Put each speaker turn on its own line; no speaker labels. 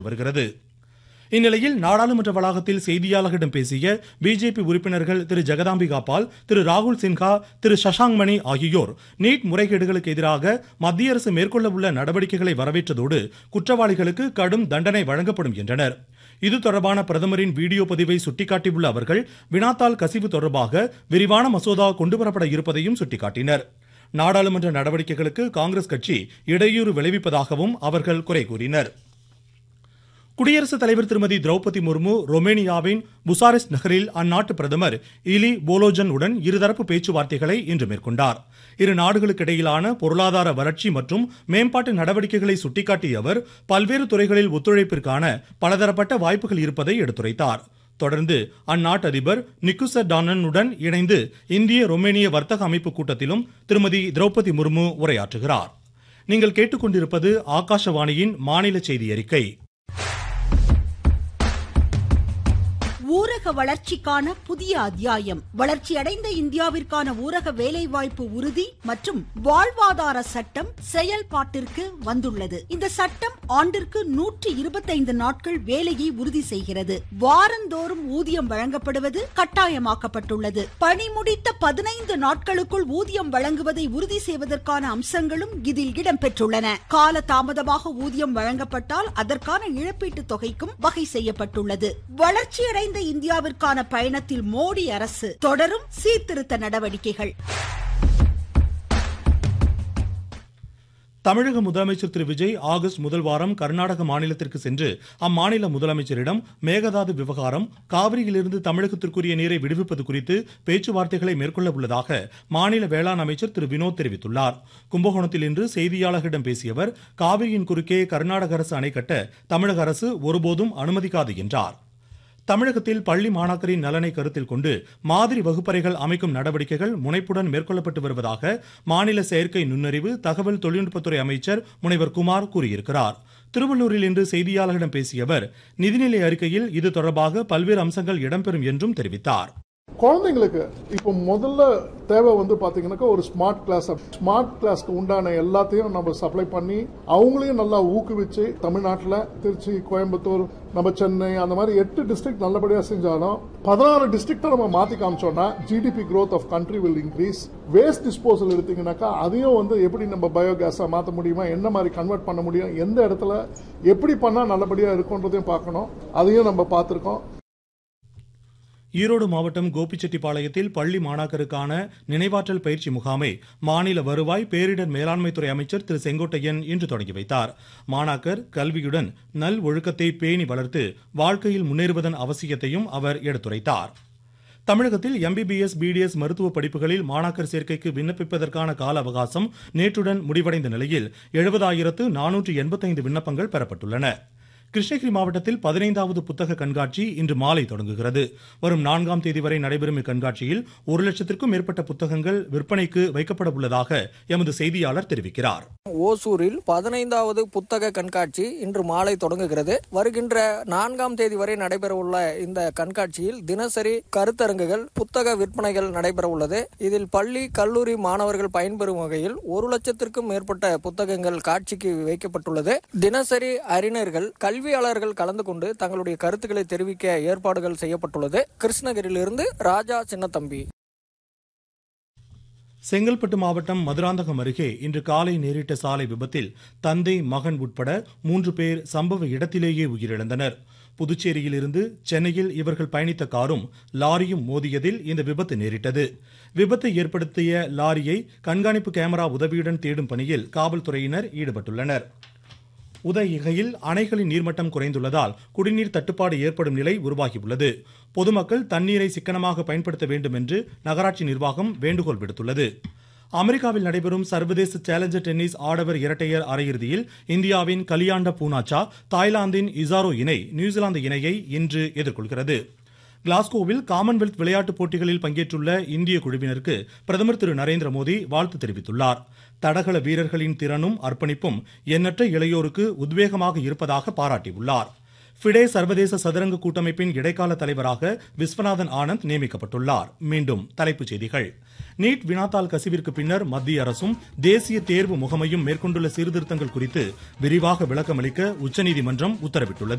வருகிறது இந்நிலையில் நாடாளுமன்ற வளாகத்தில் செய்தியாளர்களிடம் பேசிய பிஜேபி உறுப்பினர்கள் திரு ஜெகதாம்பிகா பால் திரு ராகுல் சின்ஹா திரு சஷாங்க் மணி ஆகியோர் நீட் முறைகேடுகளுக்கு எதிராக மத்திய அரசு மேற்கொள்ள உள்ள நடவடிக்கைகளை வரவேற்றதோடு குற்றவாளிகளுக்கு கடும் தண்டனை வழங்கப்படும் என்றனர் இது தொடர்பான பிரதமரின் வீடியோ பதிவை சுட்டிக்காட்டியுள்ள அவர்கள் வினாத்தாள் கசிவு தொடர்பாக விரிவான மசோதா கொண்டுவரப்பட இருப்பதையும் சுட்டிக்காட்டினர் நாடாளுமன்ற நடவடிக்கைகளுக்கு காங்கிரஸ் கட்சி இடையூறு விளைவிப்பதாகவும் அவர்கள் குறை கூறினர் குடியரசுத் தலைவர் திருமதி திரௌபதி முர்மு ரொமேனியாவின் புசாரெஸ்ட் நகரில் அந்நாட்டு பிரதமர் இலி போலோஜன் உடன் இருதரப்பு பேச்சுவார்த்தைகளை இன்று மேற்கொண்டார் இரு நாடுகளுக்கிடையிலான பொருளாதார வளர்ச்சி மற்றும் மேம்பாட்டு நடவடிக்கைகளை சுட்டிக்காட்டிய அவர் பல்வேறு துறைகளில் ஒத்துழைப்பிற்கான பலதரப்பட்ட வாய்ப்புகள் இருப்பதை எடுத்துரைத்தார் தொடர்ந்து அந்நாட்டு அதிபர் நிக்குசர் டானனுடன் இணைந்து இந்திய ரொமேனிய வர்த்தக அமைப்பு கூட்டத்திலும் திருமதி திரௌபதி முர்மு உரையாற்றுகிறார் நீங்கள் கேட்டுக்கொண்டிருப்பது ஆகாஷவாணியின் மாநில செய்தி அறிக்கை
ஊரக வளர்ச்சிக்கான புதிய அத்தியாயம் வளர்ச்சியடைந்த இந்தியாவிற்கான ஊரக வேலைவாய்ப்பு உறுதி மற்றும் வாழ்வாதார சட்டம் செயல்பாட்டிற்கு வந்துள்ளது இந்த சட்டம் ஆண்டிற்கு நூற்றி இருபத்தைந்து நாட்கள் வேலையை உறுதி செய்கிறது வாரந்தோறும் ஊதியம் வழங்கப்படுவது கட்டாயமாக்கப்பட்டுள்ளது பணி முடித்த பதினைந்து நாட்களுக்குள் ஊதியம் வழங்குவதை உறுதி செய்வதற்கான அம்சங்களும் இதில் இடம்பெற்றுள்ளன கால தாமதமாக ஊதியம் வழங்கப்பட்டால் அதற்கான இழப்பீட்டுத் தொகைக்கும் வகை செய்யப்பட்டுள்ளது வளர்ச்சியடைந்த இந்தியாவிற்கான பயணத்தில் மோடி அரசு தொடரும் சீர்திருத்த நடவடிக்கைகள்
தமிழக முதலமைச்சர் திரு விஜய் ஆகஸ்ட் முதல் வாரம் கர்நாடக மாநிலத்திற்கு சென்று அம்மாநில முதலமைச்சரிடம் மேகதாது விவகாரம் காவிரியிலிருந்து தமிழகத்திற்குரிய நீரை விடுவிப்பது குறித்து பேச்சுவார்த்தைகளை மேற்கொள்ள உள்ளதாக மாநில வேளாண் அமைச்சர் திரு வினோத் தெரிவித்துள்ளார் கும்பகோணத்தில் இன்று செய்தியாளர்களிடம் பேசிய அவர் காவிரியின் குறுக்கே கர்நாடக அரசு அணை கட்ட தமிழக அரசு ஒருபோதும் அனுமதிக்காது என்றார் தமிழகத்தில் பள்ளி மாணாக்கரின் நலனை கருத்தில் கொண்டு மாதிரி வகுப்பறைகள் அமைக்கும் நடவடிக்கைகள் முனைப்புடன் மேற்கொள்ளப்பட்டு வருவதாக மாநில செயற்கை நுண்ணறிவு தகவல் தொழில்நுட்பத்துறை அமைச்சர் முனைவர் குமார் கூறியிருக்கிறார் திருவள்ளூரில் இன்று செய்தியாளர்களிடம் பேசிய அவர் நிதிநிலை அறிக்கையில் இது தொடர்பாக பல்வேறு அம்சங்கள் இடம்பெறும் என்றும் தெரிவித்தார்
குழந்தைங்களுக்கு இப்போ முதல்ல தேவை வந்து பாத்தீங்கன்னாக்கா ஒரு ஸ்மார்ட் கிளாஸ் ஸ்மார்ட் கிளாஸ்க்கு உண்டான எல்லாத்தையும் நம்ம சப்ளை பண்ணி அவங்களையும் நல்லா ஊக்குவிச்சு தமிழ்நாட்டில் திருச்சி கோயம்புத்தூர் நம்ம சென்னை அந்த மாதிரி எட்டு டிஸ்ட்ரிக்ட் நல்லபடியாக செஞ்சாலும் பதினாறு டிஸ்ட்ரிக்டை நம்ம மாற்றி காமிச்சோம்னா GDP growth of country will increase waste disposal எடுத்தீங்கன்னாக்கா அதையும் வந்து எப்படி நம்ம பயோகேஸாக மாற்ற முடியுமா என்ன மாதிரி கன்வெர்ட் பண்ண முடியும் எந்த இடத்துல எப்படி பண்ணால் நல்லபடியாக இருக்குன்றதையும் பார்க்கணும் அதையும் நம்ம பார்த்துருக்கோம்
ஈரோடு மாவட்டம் கோபிச்செட்டிப்பாளையத்தில் பள்ளி மாணாக்கருக்கான நினைவாற்றல் பயிற்சி முகாமை மாநில வருவாய் பேரிடர் மேலாண்மைத்துறை அமைச்சர் திரு செங்கோட்டையன் இன்று தொடங்கி வைத்தார் மாணாக்கர் கல்வியுடன் நல் ஒழுக்கத்தை பேணி வளர்த்து வாழ்க்கையில் முன்னேறுவதன் அவசியத்தையும் அவர் எடுத்துரைத்தார் தமிழகத்தில் எம்பிபிஎஸ் பிடிஎஸ் மருத்துவ படிப்புகளில் மாணாக்கர் சேர்க்கைக்கு விண்ணப்பிப்பதற்கான கால அவகாசம் நேற்றுடன் முடிவடைந்த நிலையில் எழுபதாயிரத்து நானூற்று எண்பத்தைந்து விண்ணப்பங்கள் பெறப்பட்டுள்ளன கிருஷ்ணகிரி மாவட்டத்தில் பதினைந்தாவது புத்தக கண்காட்சி இன்று மாலை தொடங்குகிறது வரும் நான்காம் தேதி வரை நடைபெறும் இக்கண்காட்சியில் ஒரு லட்சத்திற்கும் மேற்பட்ட புத்தகங்கள் விற்பனைக்கு வைக்கப்பட உள்ளதாக எமது செய்தியாளர் தெரிவிக்கிறார்
ஓசூரில் பதினைந்தாவது புத்தக கண்காட்சி இன்று மாலை தொடங்குகிறது வருகின்ற நான்காம் தேதி வரை நடைபெற உள்ள இந்த கண்காட்சியில் தினசரி கருத்தரங்குகள் புத்தக விற்பனைகள் நடைபெற உள்ளது இதில் பள்ளி கல்லூரி மாணவர்கள் பயன்பெறும் வகையில் ஒரு லட்சத்திற்கும் மேற்பட்ட புத்தகங்கள் காட்சிக்கு வைக்கப்பட்டுள்ளது தினசரி அறிஞர்கள் கல்வியாளர்கள் கலந்து கொண்டு தங்களுடைய கருத்துக்களை தெரிவிக்க ஏற்பாடுகள் செய்யப்பட்டுள்ளது கிருஷ்ணகிரியிலிருந்து ராஜா சின்னத்தம்பி
செங்கல்பட்டு மாவட்டம் மதுராந்தகம் அருகே இன்று காலை நேரிட்ட சாலை விபத்தில் தந்தை மகன் உட்பட மூன்று பேர் சம்பவ இடத்திலேயே உயிரிழந்தனர் புதுச்சேரியில் இருந்து சென்னையில் இவர்கள் பயணித்த காரும் லாரியும் மோதியதில் இந்த விபத்து நேரிட்டது விபத்தை ஏற்படுத்திய லாரியை கண்காணிப்பு கேமரா உதவியுடன் தேடும் பணியில் காவல்துறையினர் ஈடுபட்டுள்ளனர் உதகையில் அணைகளின் நீர்மட்டம் குறைந்துள்ளதால் குடிநீர் தட்டுப்பாடு ஏற்படும் நிலை உருவாகியுள்ளது பொதுமக்கள் தண்ணீரை சிக்கனமாக பயன்படுத்த வேண்டும் என்று நகராட்சி நிர்வாகம் வேண்டுகோள் விடுத்துள்ளது அமெரிக்காவில் நடைபெறும் சர்வதேச சேலஞ்சர் டென்னிஸ் ஆடவர் இரட்டையர் அரையிறுதியில் இந்தியாவின் கலியாண்ட பூனாச்சா தாய்லாந்தின் இசாரோ இணை நியூசிலாந்து இணையை இன்று எதிர்கொள்கிறது கிளாஸ்கோவில் காமன்வெல்த் விளையாட்டுப் போட்டிகளில் பங்கேற்றுள்ள இந்திய குழுவினருக்கு பிரதமர் திரு நரேந்திர மோடி வாழ்த்து தெரிவித்துள்ளார் தடகள வீரர்களின் திறனும் அர்ப்பணிப்பும் எண்ணற்ற இளையோருக்கு உத்வேகமாக இருப்பதாக பாராட்டியுள்ளார் ஃபிடே சர்வதேச சதுரங்க கூட்டமைப்பின் இடைக்கால தலைவராக விஸ்வநாதன் ஆனந்த் நியமிக்கப்பட்டுள்ளார் மீண்டும் தலைப்புச் செய்திகள் நீட் வினாத்தாள் கசிவிற்கு பின்னர் மத்திய அரசும் தேசிய தேர்வு முகமையும் மேற்கொண்டுள்ள சீர்திருத்தங்கள் குறித்து விரிவாக விளக்கமளிக்க உச்சநீதிமன்றம் உத்தரவிட்டுள்ளது